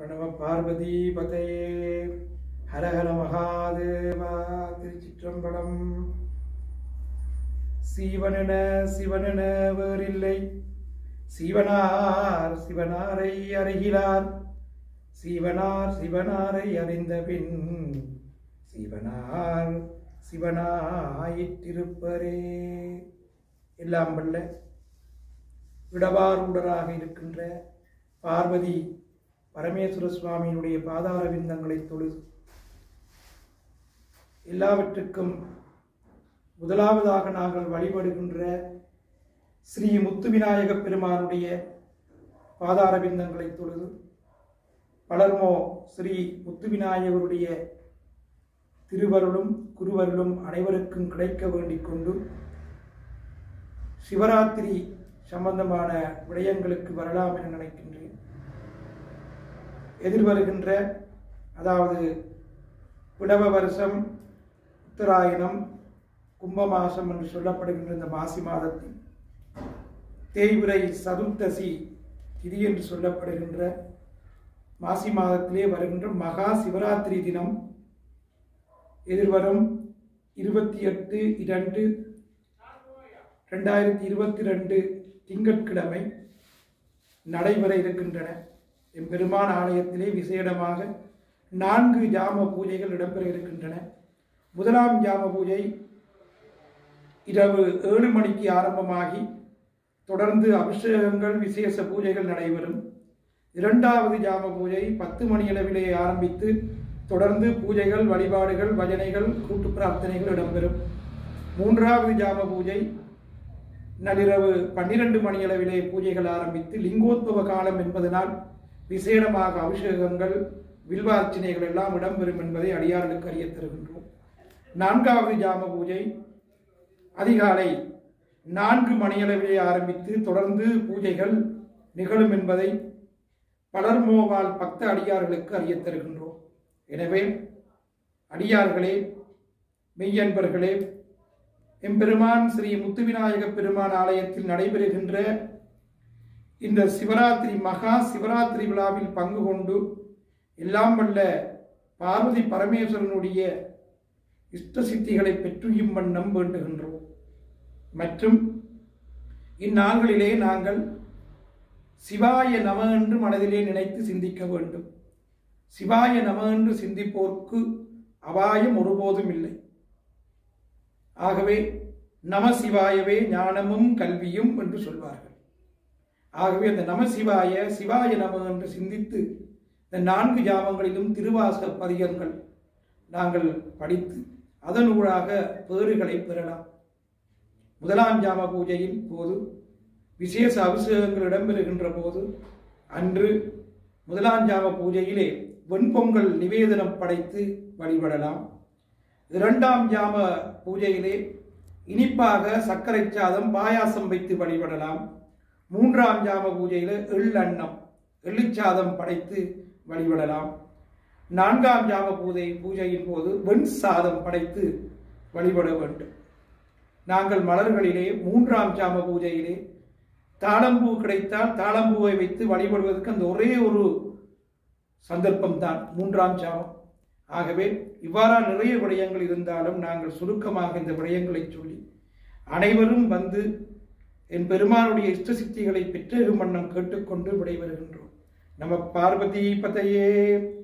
நம பார்வதி பதையே ஹரஹர மகாதேவா திருச்சிற்றம்பலம் சீவனென சிவனென வேறில்லை சிவனார் சிவனாரை அறிகிறார் சிவனார் சிவனாரை அறிந்த பின் சிவனார் சிவனாயிற்றிருப்பரே எல்லாம் வல்ல விடவாரூடராக இருக்கின்ற பார்வதி பரமேஸ்வர சுவாமியினுடைய பாதார விந்தங்களை தொழுது எல்லாவற்றுக்கும் முதலாவதாக நாங்கள் வழிபடுகின்ற ஸ்ரீ முத்து விநாயக பெருமானுடைய பாதார விந்தங்களை தொழுது பலர்மோ ஸ்ரீ முத்து விநாயகருடைய திருவருளும் குருவருளும் அனைவருக்கும் கிடைக்க வேண்டிக் கொண்டு சிவராத்திரி சம்பந்தமான விடயங்களுக்கு வரலாம் என நினைக்கின்றேன் எதிர்வருகின்ற அதாவது பிடவ வருஷம் உத்தராயணம் கும்ப மாசம் என்று சொல்லப்படுகின்ற இந்த மாசி மாதத்தில் தேய்பிரை சதுர்த்தசி திதி என்று சொல்லப்படுகின்ற மாசி மாதத்திலே வருகின்ற மகா சிவராத்திரி தினம் எதிர்வரும் இருபத்தி எட்டு இரண்டு ரெண்டாயிரத்தி இருபத்தி ரெண்டு திங்கட்கிழமை நடைபெற இருக்கின்றன எம்பெருமான் ஆலயத்திலே விசேடமாக நான்கு ஜாம பூஜைகள் இடம்பெற இருக்கின்றன முதலாம் ஜாம பூஜை இரவு ஏழு மணிக்கு ஆரம்பமாகி தொடர்ந்து அபிஷேகங்கள் விசேஷ பூஜைகள் நடைபெறும் இரண்டாவது ஜாம பூஜை பத்து மணி அளவிலே ஆரம்பித்து தொடர்ந்து பூஜைகள் வழிபாடுகள் பஜனைகள் கூட்டு பிரார்த்தனைகள் இடம்பெறும் மூன்றாவது ஜாம பூஜை நள்ளிரவு பன்னிரண்டு மணியளவிலே பூஜைகள் ஆரம்பித்து லிங்கோத்பவ காலம் என்பதனால் விசேடமாக அபிஷேகங்கள் வில்வார்ச்சனைகள் எல்லாம் இடம்பெறும் என்பதை அடியார்களுக்கு அறிய தருகின்றோம் நான்காவது ஜாம பூஜை அதிகாலை நான்கு மணியளவிலே ஆரம்பித்து தொடர்ந்து பூஜைகள் நிகழும் என்பதை பலர்மோவால் பக்த அடியார்களுக்கு அறிய தருகின்றோம் எனவே அடியார்களே மெய்யன்பர்களே எம்பெருமான் ஸ்ரீ முத்துவிநாயக பெருமான் ஆலயத்தில் நடைபெறுகின்ற இந்த சிவராத்திரி மகா சிவராத்திரி விழாவில் பங்கு கொண்டு எல்லாம் வல்ல பார்வதி பரமேஸ்வரனுடைய இஷ்ட சித்திகளை பெற்றுயும் வண்ணம் வேண்டுகின்றோம் மற்றும் இந்நாள்களிலே நாங்கள் சிவாய நம என்று மனதிலே நினைத்து சிந்திக்க வேண்டும் சிவாய நம என்று சிந்திப்போர்க்கு அபாயம் ஒருபோதும் இல்லை ஆகவே நம சிவாயவே ஞானமும் கல்வியும் என்று சொல்வார்கள் ஆகவே அந்த நம சிவாய சிவாய நம என்று சிந்தித்து இந்த நான்கு ஜாமங்களிலும் திருவாசக பதிகங்கள் நாங்கள் படித்து அதனூடாக பேறுகளை பெறலாம் முதலாம் ஜாம பூஜையின் போது விசேஷ அபிஷேகங்கள் இடம்பெறுகின்ற போது அன்று முதலாம் ஜாம பூஜையிலே வெண்பொங்கல் நிவேதனம் படைத்து வழிபடலாம் இரண்டாம் ஜாம பூஜையிலே இனிப்பாக சர்க்கரை சாதம் பாயாசம் வைத்து வழிபடலாம் மூன்றாம் ஜாம பூஜையில எள் அன்னம் எள்ளுச்சாதம் படைத்து வழிபடலாம் நான்காம் ஜாம பூஜை பூஜையின் போது வெண் சாதம் படைத்து வழிபட வேண்டும் நாங்கள் மலர்களிலே மூன்றாம் ஜாம பூஜையிலே தாளம்பூ கிடைத்தால் தாளம்பூவை வைத்து வழிபடுவதற்கு அந்த ஒரே ஒரு சந்தர்ப்பம் தான் மூன்றாம் ஜாமம் ஆகவே இவ்வாறா நிறைய விடயங்கள் இருந்தாலும் நாங்கள் சுருக்கமாக இந்த விடயங்களை சொல்லி அனைவரும் வந்து என் பெருமானுடைய இஷ்ட சித்திகளை பெற்றெரும் வண்ணம் கேட்டுக்கொண்டு விடைபெறுகின்றோம் நம பார்வதி பதையே